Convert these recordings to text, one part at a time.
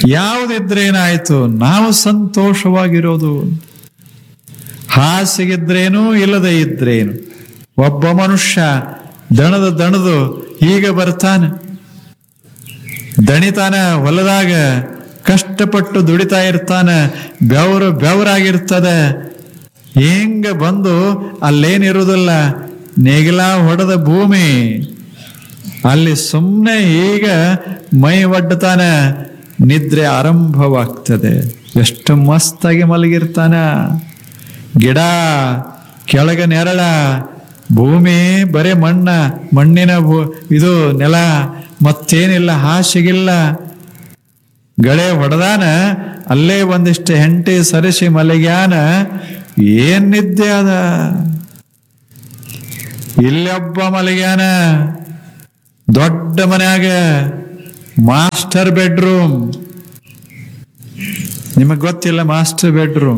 ಯಾವುದಿದ್ರೇನಾಯ್ತು ನಾವು ಸಂತೋಷವಾಗಿರೋದು ಹಾಸಿಗಿದ್ರೇನು ಇಲ್ಲದೆ ಇದ್ರೇನು ಒಬ್ಬ ಮನುಷ್ಯ ದಣದ ದಣದು ಹೀಗೆ ಬರ್ತಾನೆ ದಣಿತಾನ ಹೊಲದಾಗ ಕಷ್ಟಪಟ್ಟು ದುಡಿತಾ ಇರ್ತಾನ ಬೆವರು ಬೆವರಾಗಿರ್ತದೆ ಹೆಂಗ ಬಂದು ಅಲ್ಲೇನಿರುವುದಿಲ್ಲ ನೇಗಿಲ ಹೊಡೆದ ಭೂಮಿ ಅಲ್ಲಿ ಸುಮ್ಮನೆ ಈಗ ಮೈ ಒಡ್ಡತಾನ ನಿದ್ರೆ ಆರಂಭವಾಗ್ತದೆ ಎಷ್ಟು ಮಸ್ತಾಗಿ ಮಲಗಿರ್ತಾನ ಗಿಡ ಕೆಳಗ ನೆರಳ ಭೂಮಿ ಬರೇ ಮಣ್ಣ ಮಣ್ಣಿನ ಭೂ- ಇದು ನೆಲ ಮತ್ತೇನಿಲ್ಲ ಹಾಸಿಗಿಲ್ಲ ಗಳೆ ಹೊಡೆದಾನ ಅಲ್ಲೇ ಒಂದಿಷ್ಟು ಹೆಂಟಿ ಸರಿಸಿ ಮಲಗ್ಯಾನ ಏನ್ ನಿದ್ದೆ ಅದ ಇಲ್ಲೊಬ್ಬ ಮಲಗ್ಯಾನ ದೊಡ್ಡ ಮನ್ಯಾಗ ಮಾಸ್ಟರ್ ಬೆಡ್ರೂಮ್ ನಿಮಗ್ ಗೊತ್ತಿಲ್ಲ ಮಾಸ್ಟರ್ ಬೆಡ್ರೂಮ್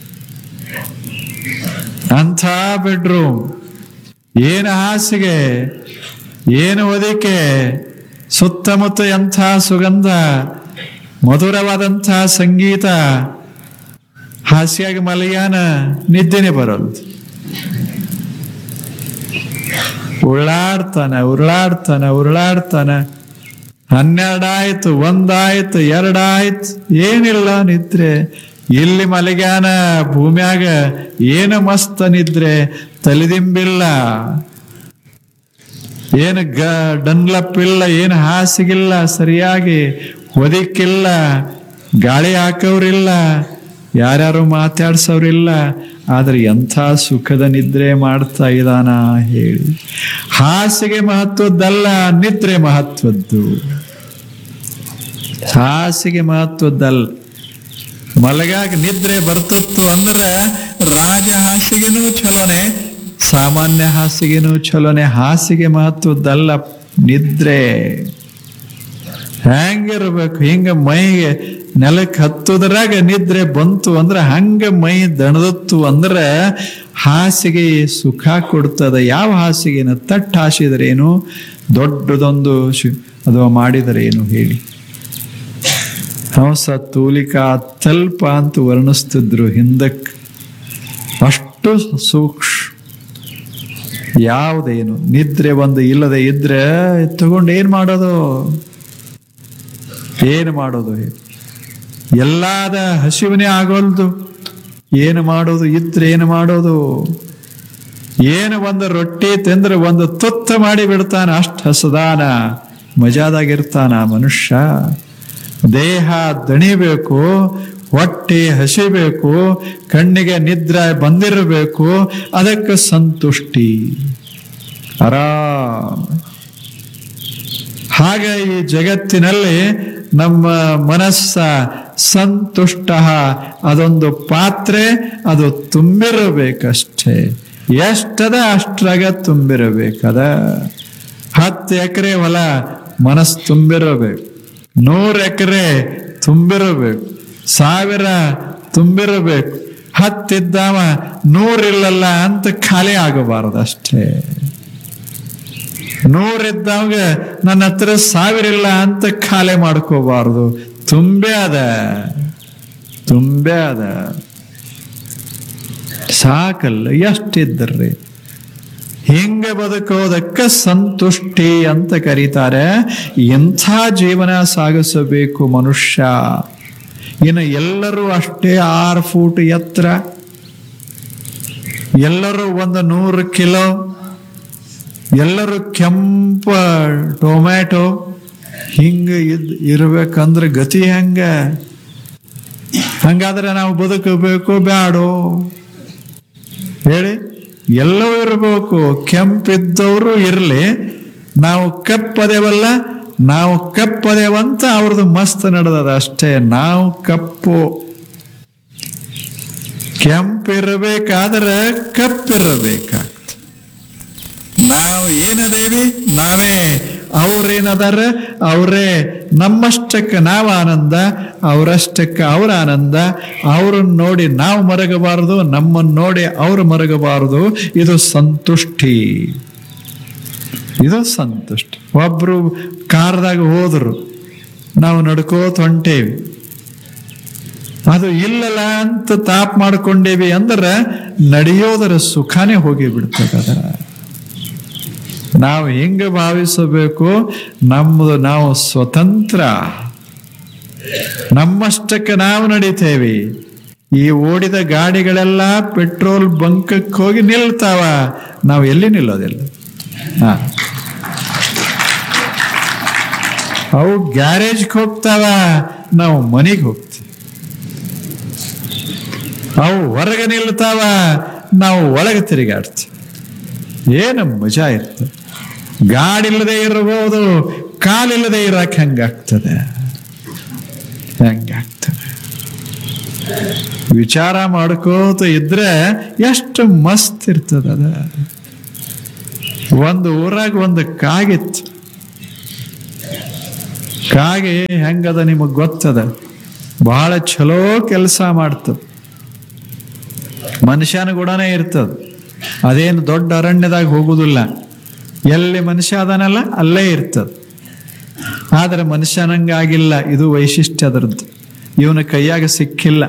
ಅಂಥ ಬೆಡ್ರೂಮ್ ಏನು ಹಾಸಿಗೆ ಏನು ಹೊದಿಕೆ ಸುತ್ತಮುತ್ತ ಎಂಥ ಸುಗಂಧ ಮಧುರವಾದಂಥ ಸಂಗೀತ ಹಾಸ್ಯಾಗಿ ಮಲಗ್ಯಾನ ನಿದ್ದೆನೆ ಬರಲ್ದು ಉರುಳಾಡ್ತಾನ ಉರುಳಾಡ್ತಾನ ಉರುಳಾಡ್ತಾನ ಹನ್ನೆರಡಾಯ್ತು ಒಂದಾಯ್ತು ಎರಡಾಯ್ತು ಏನಿಲ್ಲ ನಿದ್ರೆ ಇಲ್ಲಿ ಮಲಗ್ಯಾನ ಭೂಮ್ಯಾಗ ಏನು ಮಸ್ತ ನಿದ್ರೆ ತಲೆದಿಂಬಿಲ್ಲ ಏನು ಗ ಡನ್ಲಪ್ ಇಲ್ಲ ಏನು ಹಾಸಿಗಿಲ್ಲ ಸರಿಯಾಗಿ ಹೊದಿಕ್ಕಿಲ್ಲ ಗಾಳಿ ಹಾಕೋರಿಲ್ಲ ಯಾರ್ಯಾರು ಮಾತಾಡ್ಸೋರಿಲ್ಲ ಆದ್ರೆ ಎಂಥ ಸುಖದ ನಿದ್ರೆ ಮಾಡ್ತಾ ಇದ್ದಾನ ಹೇಳಿ ಹಾಸಿಗೆ ಮಹತ್ವದ್ದಲ್ಲ ನಿದ್ರೆ ಮಹತ್ವದ್ದು ಹಾಸಿಗೆ ಮಹತ್ವದ್ದಲ್ಲ ಮಲಗಾಗ ನಿದ್ರೆ ಬರ್ತಿತ್ತು ಅಂದ್ರೆ ರಾಜ ಹಾಸಿಗೆನೂ ಚಲೋನೆ ಸಾಮಾನ್ಯ ಹಾಸಿಗೆನೂ ಚಲೋನೆ ಹಾಸಿಗೆ ಮಹತ್ವದ್ದಲ್ಲ ನಿದ್ರೆ ಹೆಂಗಿರ್ಬೇಕು ಹಿಂಗ ಮೈಗೆ ನೆಲಕ್ಕೆ ಹತ್ತುದ್ರಾಗ ನಿದ್ರೆ ಬಂತು ಅಂದ್ರೆ ಹಂಗ ಮೈ ದಣದತ್ತು ಅಂದ್ರೆ ಹಾಸಿಗೆ ಸುಖ ಕೊಡ್ತದೆ ಯಾವ ಹಾಸಿಗೆನ ತಟ್ಟು ಹಾಸಿದ್ರೇನು ದೊಡ್ಡದೊಂದು ಶಿ- ಅದು ಮಾಡಿದರೇನು ಹೇಳಿ ಹಂಸ ತೂಲಿಕಾ ತಲ್ಪ ಅಂತ ವರ್ಣಿಸ್ತಿದ್ರು ಹಿಂದಕ್ಕೆ ಅಷ್ಟು ಸೂಕ್ಷ್ಮ ಯಾವುದೇನು ನಿದ್ರೆ ಒಂದು ಇಲ್ಲದೆ ಇದ್ರೆ ತಗೊಂಡು ಏನ್ ಮಾಡೋದು ಏನು ಮಾಡೋದು ಎಲ್ಲಾದ ಹಸಿವನೇ ಆಗೋಲ್ದು ಏನು ಮಾಡೋದು ಇದ್ರೆ ಏನು ಮಾಡೋದು ಏನು ಒಂದು ರೊಟ್ಟಿ ತಿಂದ್ರೆ ಒಂದು ತುತ್ತ ಮಾಡಿ ಬಿಡ್ತಾನ ಅಷ್ಟು ಹಸದಾನ ಮಜಾದಾಗಿರ್ತಾನ ಮನುಷ್ಯ ದೇಹ ದಣಿಬೇಕು ಹೊಟ್ಟೆ ಹಸಿಬೇಕು ಕಣ್ಣಿಗೆ ನಿದ್ರೆ ಬಂದಿರಬೇಕು ಅದಕ್ಕೆ ಸಂತುಷ್ಟಿ ಆರಾಮ್ ಹಾಗೆ ಈ ಜಗತ್ತಿನಲ್ಲಿ ನಮ್ಮ ಮನಸ್ಸ ಸಂತುಷ್ಟ ಅದೊಂದು ಪಾತ್ರೆ ಅದು ತುಂಬಿರಬೇಕಷ್ಟೇ ಎಷ್ಟದ ಅಷ್ಟ್ರಾಗ ತುಂಬಿರಬೇಕದ ಹತ್ತು ಎಕರೆ ಹೊಲ ಮನಸ್ಸು ತುಂಬಿರಬೇಕು ನೂರು ಎಕರೆ ತುಂಬಿರಬೇಕು ಸಾವಿರ ತುಂಬಿರಬೇಕು ಹತ್ತಿದ್ದಾವ ನೂರಿಲ್ಲಲ್ಲ ಅಂತ ಖಾಲಿ ಆಗಬಾರದು ಅಷ್ಟೇ ನೂರಿದ್ದವಾಗ ನನ್ನ ಹತ್ರ ಸಾವಿರ ಇಲ್ಲ ಅಂತ ಖಾಲಿ ಮಾಡ್ಕೋಬಾರ್ದು ತುಂಬೆ ಅದ ತುಂಬೆ ಅದ ಸಾಕಲ್ಲ ಎಷ್ಟಿದ್ದರ್ರಿ ಹಿಂಗ ಬದುಕೋದಕ್ಕ ಸಂತುಷ್ಟಿ ಅಂತ ಕರೀತಾರೆ ಎಂಥ ಜೀವನ ಸಾಗಿಸಬೇಕು ಮನುಷ್ಯ ಇನ್ನು ಎಲ್ಲರೂ ಅಷ್ಟೇ ಆರು ಫೂಟ್ ಎತ್ತರ ಎಲ್ಲರೂ ಒಂದು ನೂರು ಕಿಲೋ ಎಲ್ಲರೂ ಕೆಂಪ ಟೊಮ್ಯಾಟೊ ಹಿಂಗ ಇದ್ ಇರ್ಬೇಕಂದ್ರೆ ಗತಿ ಹೆಂಗ ಹಂಗಾದ್ರೆ ನಾವು ಬದುಕಬೇಕು ಬ್ಯಾಡೋ ಹೇಳಿ ಎಲ್ಲವೂ ಇರಬೇಕು ಕೆಂಪಿದ್ದವರು ಇರಲಿ ನಾವು ಕಪ್ಪದೇವಲ್ಲ ನಾವು ಕಪ್ಪದೇವಂತ ಅವ್ರದ್ದು ಮಸ್ತ್ ನಡೆದದ ಅಷ್ಟೇ ನಾವು ಕಪ್ಪು ಕೆಂಪಿರಬೇಕಾದ್ರೆ ಕಪ್ಪಿರಬೇಕಾಗ್ತದೆ ನಾವು ಏನದೇವಿ ನಾವೇ ಅವ್ರೇನದಾರ ಅವರೇ ನಮ್ಮಷ್ಟಕ್ಕೆ ನಾವು ಆನಂದ ಅವರಷ್ಟಕ್ಕೆ ಅವ್ರ ಆನಂದ ಅವ್ರನ್ನ ನೋಡಿ ನಾವು ಮರಗಬಾರದು ನಮ್ಮನ್ನು ನೋಡಿ ಅವ್ರು ಮರಗಬಾರದು ಇದು ಸಂತುಷ್ಟಿ ಇದು ಸಂತುಷ್ಟಿ ಒಬ್ರು ಕಾರ್ದಾಗ ಹೋದ್ರು ನಾವು ನಡ್ಕೋತ ಹೊಂಟೇವಿ ಅದು ಇಲ್ಲಲ್ಲ ಅಂತ ತಾಪ್ ಮಾಡ್ಕೊಂಡೇವಿ ಅಂದ್ರೆ ನಡೆಯೋದರ ಸುಖನೇ ಹೋಗಿ ಬಿಡ್ತದ ನಾವು ಹೆಂಗ ಭಾವಿಸಬೇಕು ನಮ್ಮದು ನಾವು ಸ್ವತಂತ್ರ ನಮ್ಮಷ್ಟಕ್ಕೆ ನಾವು ನಡೀತೇವೆ ಈ ಓಡಿದ ಗಾಡಿಗಳೆಲ್ಲ ಪೆಟ್ರೋಲ್ ಬಂಕಕ್ಕೆ ಹೋಗಿ ನಿಲ್ತಾವ ನಾವು ಎಲ್ಲಿ ನಿಲ್ಲೋದಿಲ್ಲ ಹಾ ಅವು ಗ್ಯಾರೇಜ್ಗೆ ಹೋಗ್ತಾವ ನಾವು ಮನೆಗೆ ಹೋಗ್ತೀವಿ ಅವು ಹೊರಗೆ ನಿಲ್ತಾವ ನಾವು ಒಳಗೆ ತಿರುಗಾಡ್ತೀವಿ ಏನು ಮಜಾ ಇರ್ತದೆ ಗಾಡಿಲ್ಲದೆ ಇರಬಹುದು ಕಾಲಿಲ್ಲದೆ ಇರಕ್ಕೆ ಹೆಂಗಾಗ್ತದೆ ಹೆಂಗಾಗ್ತದೆ ವಿಚಾರ ಮಾಡ್ಕೋತ ಇದ್ರೆ ಎಷ್ಟು ಮಸ್ತ್ ಇರ್ತದ ಅದ ಒಂದು ಊರಾಗ ಒಂದು ಕಾಗಿತ್ತು ಕಾಗೆ ಹೆಂಗದ ನಿಮಗ್ ಗೊತ್ತದ ಬಹಳ ಚಲೋ ಕೆಲಸ ಮಾಡ್ತದ ಮನುಷ್ಯನ ಗುಣನೇ ಇರ್ತದ ಅದೇನು ದೊಡ್ಡ ಅರಣ್ಯದಾಗ ಹೋಗುದಿಲ್ಲ ಎಲ್ಲಿ ಮನುಷ್ಯ ಅದನಲ್ಲ ಅಲ್ಲೇ ಇರ್ತದ ಆದ್ರೆ ಮನುಷ್ಯನಂಗಾಗಿಲ್ಲ ಇದು ವೈಶಿಷ್ಟ್ಯ ಅದರದ್ದು ಇವನ ಕೈಯಾಗ ಸಿಕ್ಕಿಲ್ಲ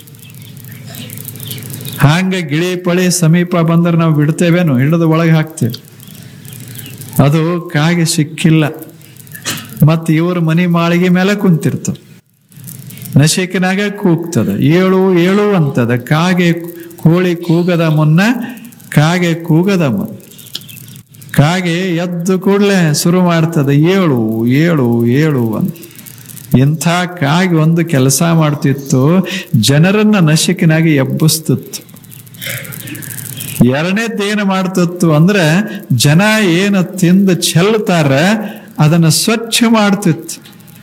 ಹಾಂಗ ಗಿಳಿ ಪಳಿ ಸಮೀಪ ಬಂದ್ರೆ ನಾವು ಬಿಡ್ತೇವೇನು ಹಿಡಿದು ಒಳಗೆ ಹಾಕ್ತೇವೆ ಅದು ಕಾಗೆ ಸಿಕ್ಕಿಲ್ಲ ಮತ್ತು ಇವ್ರ ಮನಿ ಮಾಳಿಗೆ ಮೇಲೆ ಕುಂತಿರ್ತದ ನಶಿಕನಾಗ ಕೂಗ್ತದ ಏಳು ಏಳು ಅಂತದ ಕಾಗೆ ಕೋಳಿ ಕೂಗದ ಮುನ್ನ ಕಾಗೆ ಕೂಗದ ಮುನ್ನ ಕಾಗೆ ಎದ್ದು ಕೂಡಲೇ ಶುರು ಮಾಡ್ತದ ಏಳು ಏಳು ಏಳು ಅಂತ ಇಂಥ ಕಾಗೆ ಒಂದು ಕೆಲಸ ಮಾಡ್ತಿತ್ತು ಜನರನ್ನ ನಶಿಕನಾಗಿ ಎಬ್ಬಿಸ್ತಿತ್ತು ಎರಡನೇದ್ದೇನು ಮಾಡ್ತಿತ್ತು ಅಂದ್ರೆ ಜನ ಏನು ತಿಂದು ಚೆಲ್ತಾರ ಅದನ್ನ ಸ್ವಚ್ಛ ಮಾಡ್ತಿತ್ತು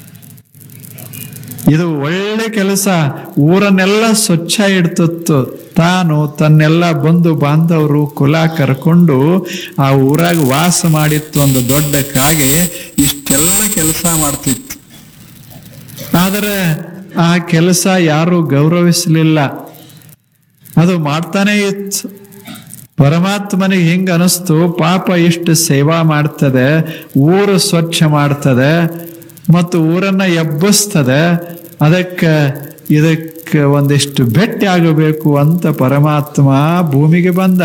ಇದು ಒಳ್ಳೆ ಕೆಲಸ ಊರನ್ನೆಲ್ಲ ಸ್ವಚ್ಛ ಇಡ್ತಿತ್ತು ತಾನು ತನ್ನೆಲ್ಲ ಬಂಧು ಬಾಂಧವರು ಕುಲ ಕರ್ಕೊಂಡು ಆ ಊರಾಗ ವಾಸ ಮಾಡಿತ್ತು ಒಂದು ದೊಡ್ಡ ಕಾಗೆ ಇಷ್ಟೆಲ್ಲ ಕೆಲಸ ಮಾಡ್ತಿತ್ತು ಆದರೆ ಆ ಕೆಲಸ ಯಾರು ಗೌರವಿಸಲಿಲ್ಲ ಅದು ಮಾಡ್ತಾನೆ ಇತ್ತು ಪರಮಾತ್ಮನಿಗೆ ಹಿಂಗ ಅನಿಸ್ತು ಪಾಪ ಇಷ್ಟು ಸೇವಾ ಮಾಡ್ತದೆ ಊರು ಸ್ವಚ್ಛ ಮಾಡ್ತದೆ ಮತ್ತು ಊರನ್ನ ಎಬ್ಬಿಸ್ತದೆ ಅದಕ್ಕೆ ಇದಕ್ಕೆ ಒಂದಿಷ್ಟು ಭೇಟಿ ಆಗಬೇಕು ಅಂತ ಪರಮಾತ್ಮ ಭೂಮಿಗೆ ಬಂದ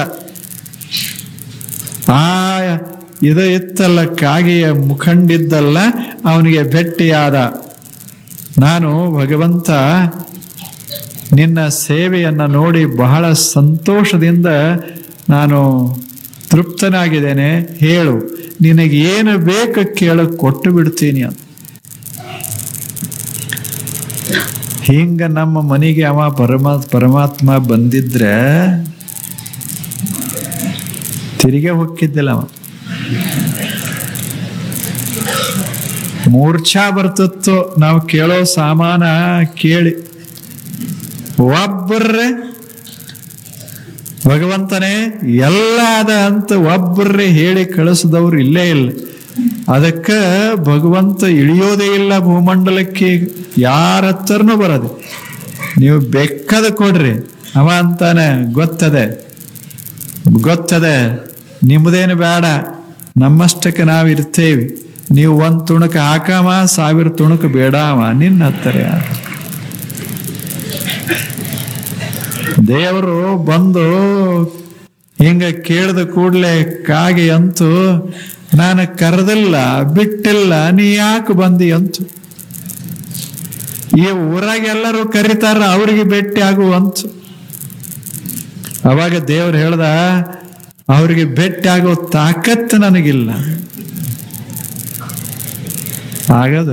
ಆ ಇದು ಇತ್ತಲ್ಲ ಕಾಗೆಯ ಮುಖಂಡಿದ್ದಲ್ಲ ಅವನಿಗೆ ಭೇಟಿಯಾದ ನಾನು ಭಗವಂತ ನಿನ್ನ ಸೇವೆಯನ್ನ ನೋಡಿ ಬಹಳ ಸಂತೋಷದಿಂದ ನಾನು ತೃಪ್ತನಾಗಿದ್ದೇನೆ ಹೇಳು ನಿನಗೆ ಏನು ಬೇಕು ಕೇಳ ಕೊಟ್ಟು ಬಿಡ್ತೀನಿ ಅಂತ ಹಿಂಗ ನಮ್ಮ ಮನೆಗೆ ಅವ ಪರಮಾ ಪರಮಾತ್ಮ ಬಂದಿದ್ರೆ ತಿರುಗೆ ಹೊಕ್ಕಿದ್ದಿಲ್ಲ ಅವ ಮೂರ್ಛಾ ಬರ್ತಿತ್ತು ನಾವು ಕೇಳೋ ಸಾಮಾನ ಕೇಳಿ ಒಬ್ಬರ್ರೆ ಭಗವಂತನೇ ಎಲ್ಲ ಅದ ಅಂತ ಒಬ್ಬರೇ ಹೇಳಿ ಕಳಿಸಿದವ್ರು ಇಲ್ಲೇ ಇಲ್ಲ ಅದಕ್ಕ ಭಗವಂತ ಇಳಿಯೋದೇ ಇಲ್ಲ ಭೂಮಂಡಲಕ್ಕೆ ಯಾರ ಹತ್ರನೂ ಬರೋದು ನೀವು ಬೆಕ್ಕದ ಕೊಡ್ರಿ ಅವ ಅಂತಾನೆ ಗೊತ್ತದೆ ಗೊತ್ತದೆ ನಿಮ್ಮದೇನು ಬೇಡ ನಮ್ಮಷ್ಟಕ್ಕೆ ನಾವು ಇರ್ತೇವಿ ನೀವು ಒಂದ್ ತುಣುಕ ಹಾಕಾಮ ಸಾವಿರ ತುಣುಕ ಬೇಡಾವ ನಿನ್ನ ಹತ್ತಿರ ಯಾರು ದೇವರು ಬಂದು ಹಿಂಗ ಕೇಳಿದ ಕೂಡಲೇ ಕಾಗೆ ಅಂತು ನಾನು ಕರೆದಿಲ್ಲ ಬಿಟ್ಟಿಲ್ಲ ನೀ ಯಾಕೆ ಬಂದಿ ಅಂತು ಈ ಊರಾಗ ಎಲ್ಲರೂ ಕರೀತಾರ ಅವರಿಗೆ ಭೇಟಿ ಆಗು ಅಂತು ಅವಾಗ ದೇವ್ರು ಹೇಳ್ದ ಅವರಿಗೆ ಭೇಟಿ ಆಗೋ ತಾಕತ್ತು ನನಗಿಲ್ಲ ಆಗದ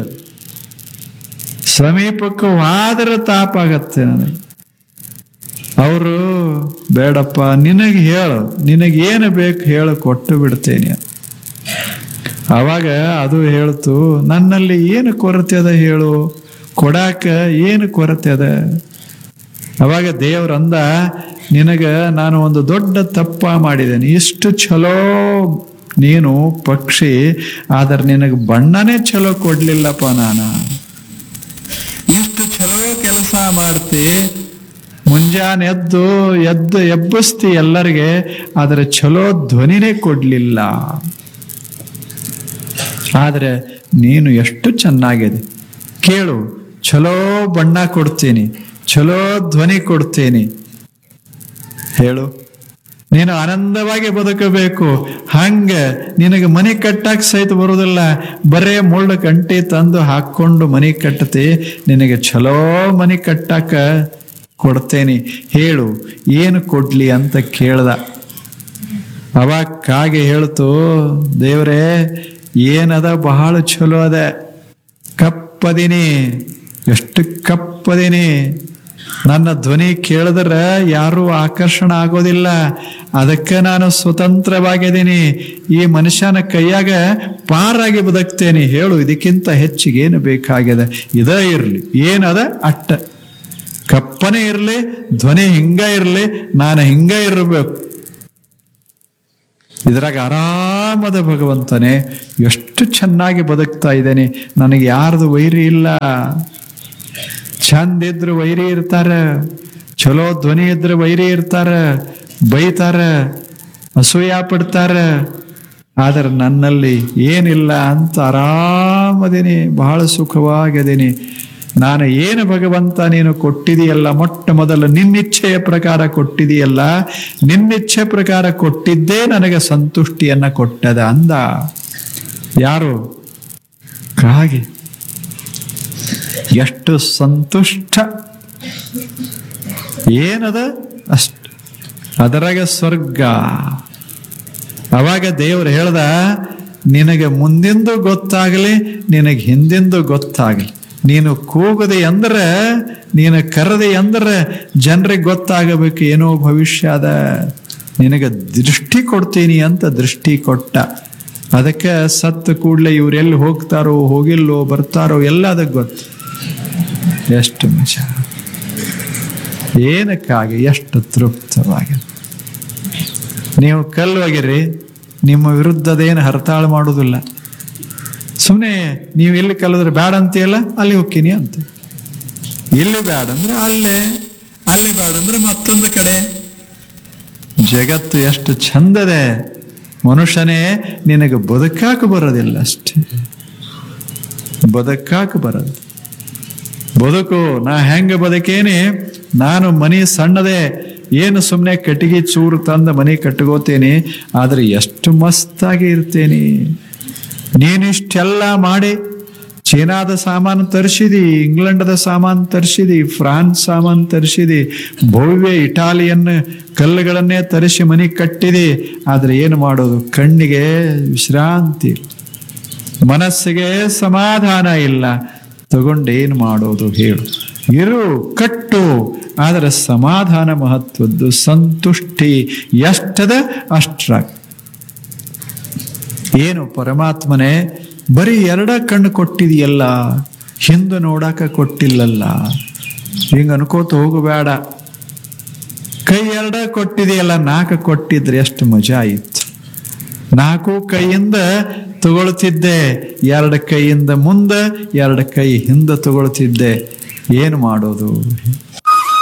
ಸಮೀಪಕ್ಕೆ ಹೋದ್ರೆ ತಾಪಾಗತ್ತೆ ನನಗೆ ಅವರು ಬೇಡಪ್ಪ ನಿನಗೆ ಹೇಳು ನಿನಗೆ ಏನು ಬೇಕು ಹೇಳು ಕೊಟ್ಟು ಬಿಡ್ತೇನೆ ಅವಾಗ ಅದು ಹೇಳ್ತು ನನ್ನಲ್ಲಿ ಏನು ಕೊರತೆ ಅದ ಹೇಳು ಕೊಡಾಕ ಏನು ಕೊರತೆ ಅದ ಅವಾಗ ದೇವ್ರಂದ ನಿನಗ ನಾನು ಒಂದು ದೊಡ್ಡ ತಪ್ಪ ಮಾಡಿದ್ದೇನೆ ಇಷ್ಟು ಚಲೋ ನೀನು ಪಕ್ಷಿ ಆದ್ರೆ ನಿನಗೆ ಬಣ್ಣನೇ ಚಲೋ ಕೊಡ್ಲಿಲ್ಲಪ್ಪ ನಾನು ಇಷ್ಟು ಚಲೋ ಕೆಲಸ ಮಾಡ್ತಿ ಮುಂಜಾನೆ ಎದ್ದು ಎದ್ದು ಎಬ್ಬಿಸ್ತಿ ಎಲ್ಲರಿಗೆ ಆದರೆ ಚಲೋ ಧ್ವನಿನೇ ಕೊಡ್ಲಿಲ್ಲ ಆದರೆ ನೀನು ಎಷ್ಟು ಚೆನ್ನಾಗಿದೆ ಕೇಳು ಚಲೋ ಬಣ್ಣ ಕೊಡ್ತೀನಿ ಚಲೋ ಧ್ವನಿ ಕೊಡ್ತೀನಿ ಹೇಳು ನೀನು ಆನಂದವಾಗಿ ಬದುಕಬೇಕು ಹಂಗ ನಿನಗೆ ಮನೆ ಕಟ್ಟಕ್ ಸಹಿತ ಬರುವುದಿಲ್ಲ ಬರೇ ಮುಳ್ಳು ಕಂಟಿ ತಂದು ಹಾಕೊಂಡು ಮನೆ ಕಟ್ಟತಿ ನಿನಗೆ ಚಲೋ ಮನೆ ಕಟ್ಟಕ ಕೊಡ್ತೇನೆ ಹೇಳು ಏನು ಕೊಡ್ಲಿ ಅಂತ ಕೇಳ್ದ ಅವಾಗ ಕಾಗೆ ಹೇಳ್ತು ದೇವ್ರೇ ಏನದ ಬಹಳ ಚಲೋ ಅದ ಕಪ್ಪದಿನಿ ಎಷ್ಟು ಕಪ್ಪದಿನಿ ನನ್ನ ಧ್ವನಿ ಕೇಳಿದ್ರೆ ಯಾರೂ ಆಕರ್ಷಣ ಆಗೋದಿಲ್ಲ ಅದಕ್ಕೆ ನಾನು ಸ್ವತಂತ್ರವಾಗಿದ್ದೀನಿ ಈ ಮನುಷ್ಯನ ಕೈಯಾಗ ಪಾರಾಗಿ ಬದುಕ್ತೇನೆ ಹೇಳು ಇದಕ್ಕಿಂತ ಹೆಚ್ಚಿಗೆ ಏನು ಬೇಕಾಗಿದೆ ಇದೇ ಇರಲಿ ಏನದ ಅಟ್ಟ ಕಪ್ಪನೆ ಇರಲಿ ಧ್ವನಿ ಹಿಂಗ ಇರಲಿ ನಾನು ಹಿಂಗ ಇರಬೇಕು ಇದ್ರಾಗ ಆರಾಮದ ಭಗವಂತನೇ ಎಷ್ಟು ಚೆನ್ನಾಗಿ ಬದುಕ್ತಾ ಇದ್ದೇನೆ ನನಗೆ ಯಾರ್ದು ವೈರಿ ಇಲ್ಲ ಚಂದ ಇದ್ರು ವೈರಿ ಇರ್ತಾರ ಚಲೋ ಧ್ವನಿ ಇದ್ರೆ ವೈರಿ ಇರ್ತಾರ ಬೈತಾರ ಅಸೂಯ ಪಡ್ತಾರ ಆದ್ರೆ ನನ್ನಲ್ಲಿ ಏನಿಲ್ಲ ಅಂತ ಆರಾಮದೀನಿ ಬಹಳ ಸುಖವಾಗಿದ್ದೀನಿ ನಾನು ಏನು ಭಗವಂತ ನೀನು ಕೊಟ್ಟಿದೆಯಲ್ಲ ಮೊಟ್ಟ ಮೊದಲು ನಿನ್ನಿಚ್ಛೆಯ ಪ್ರಕಾರ ಕೊಟ್ಟಿದೆಯಲ್ಲ ನಿನ್ನಿಚ್ಛೆ ಪ್ರಕಾರ ಕೊಟ್ಟಿದ್ದೇ ನನಗೆ ಸಂತುಷ್ಟಿಯನ್ನ ಕೊಟ್ಟದ ಅಂದ ಯಾರು ಕಾಗೆ ಎಷ್ಟು ಸಂತುಷ್ಟ ಏನದ ಅಷ್ಟ ಅದರಾಗ ಸ್ವರ್ಗ ಅವಾಗ ದೇವ್ರು ಹೇಳ್ದ ನಿನಗೆ ಮುಂದಿಂದು ಗೊತ್ತಾಗಲಿ ನಿನಗೆ ಹಿಂದಿಂದು ಗೊತ್ತಾಗಲಿ ನೀನು ಕೂಗದೆ ಅಂದ್ರೆ ನೀನು ಕರೆದೆ ಅಂದ್ರೆ ಜನರಿಗೆ ಗೊತ್ತಾಗಬೇಕು ಏನೋ ಭವಿಷ್ಯ ಅದ ನಿನಗೆ ದೃಷ್ಟಿ ಕೊಡ್ತೀನಿ ಅಂತ ದೃಷ್ಟಿ ಕೊಟ್ಟ ಅದಕ್ಕೆ ಸತ್ತು ಕೂಡಲೇ ಇವರೆಲ್ಲಿ ಹೋಗ್ತಾರೋ ಹೋಗಿಲ್ಲೋ ಬರ್ತಾರೋ ಎಲ್ಲ ಅದಕ್ಕೆ ಗೊತ್ತು ಎಷ್ಟು ಮಜಾ ಏನಕ್ಕಾಗಿ ಎಷ್ಟು ತೃಪ್ತವಾಗಿದೆ ನೀವು ಕಲ್ಲುವಾಗಿರಿ ನಿಮ್ಮ ವಿರುದ್ಧದೇನು ಹರತಾಳು ಮಾಡೋದಿಲ್ಲ ಸುಮ್ಮನೆ ನೀವು ಎಲ್ಲಿ ಕಲಿದ್ರೆ ಬೇಡ ಅಂತೀಯಲ್ಲ ಅಲ್ಲಿ ಹೋಗ್ತೀನಿ ಅಂತ ಇಲ್ಲಿ ಬೇಡ ಅಂದ್ರೆ ಅಲ್ಲೇ ಅಲ್ಲಿ ಬೇಡ ಅಂದ್ರೆ ಮತ್ತೊಂದು ಕಡೆ ಜಗತ್ತು ಎಷ್ಟು ಚಂದದೆ ಮನುಷ್ಯನೇ ನಿನಗೆ ಬದುಕಾಕ ಬರೋದಿಲ್ಲ ಅಷ್ಟೇ ಬದುಕಾಕ ಬರೋದು ಬದುಕು ನಾ ಹೆಂಗ ಬದುಕೇನಿ ನಾನು ಮನಿ ಸಣ್ಣದೆ ಏನು ಸುಮ್ಮನೆ ಕಟ್ಟಿಗೆ ಚೂರು ತಂದ ಮನೆ ಕಟ್ಕೋತೇನೆ ಆದ್ರೆ ಎಷ್ಟು ಮಸ್ತಾಗಿ ಇರ್ತೇನೆ ನೀನಿಷ್ಟೆಲ್ಲ ಮಾಡಿ ಚೀನಾದ ಸಾಮಾನು ತರಿಸಿದಿ ಇಂಗ್ಲೆಂಡದ ಸಾಮಾನು ತರಿಸಿದಿ ಫ್ರಾನ್ಸ್ ಸಾಮಾನು ತರಿಸಿದಿ ಭವ್ಯ ಇಟಾಲಿಯನ್ ಕಲ್ಲುಗಳನ್ನೇ ತರಿಸಿ ಮನೆ ಕಟ್ಟಿದಿ ಆದ್ರೆ ಏನು ಮಾಡೋದು ಕಣ್ಣಿಗೆ ವಿಶ್ರಾಂತಿ ಇಲ್ಲ. ಮನಸ್ಸಿಗೆ ಸಮಾಧಾನ ಇಲ್ಲ ತಗೊಂಡೇನು ಮಾಡೋದು ಹೇಳು ಇರು ಕಟ್ಟು ಆದರೆ ಸಮಾಧಾನ ಮಹತ್ವದ್ದು ಸಂತುಷ್ಟಿ ಎಷ್ಟದ ಅಷ್ಟ್ರ ಏನು ಪರಮಾತ್ಮನೇ ಬರೀ ಎರಡ ಕಣ್ಣು ಕೊಟ್ಟಿದೆಯಲ್ಲ ಹಿಂದೆ ನೋಡಾಕ ಕೊಟ್ಟಿಲ್ಲಲ್ಲ ಹಿಂಗ ಅನ್ಕೋತ ಹೋಗಬೇಡ ಕೈ ಎರಡ ಕೊಟ್ಟಿದೆಯಲ್ಲ ನಾಲ್ಕು ಕೊಟ್ಟಿದ್ರೆ ಎಷ್ಟು ಮಜಾ ಇತ್ತು ನಾಲ್ಕು ಕೈಯಿಂದ ತಗೊಳ್ತಿದ್ದೆ ಎರಡು ಕೈಯಿಂದ ಮುಂದೆ ಎರಡು ಕೈ ಹಿಂದೆ ತಗೊಳ್ತಿದ್ದೆ ಏನು ಮಾಡೋದು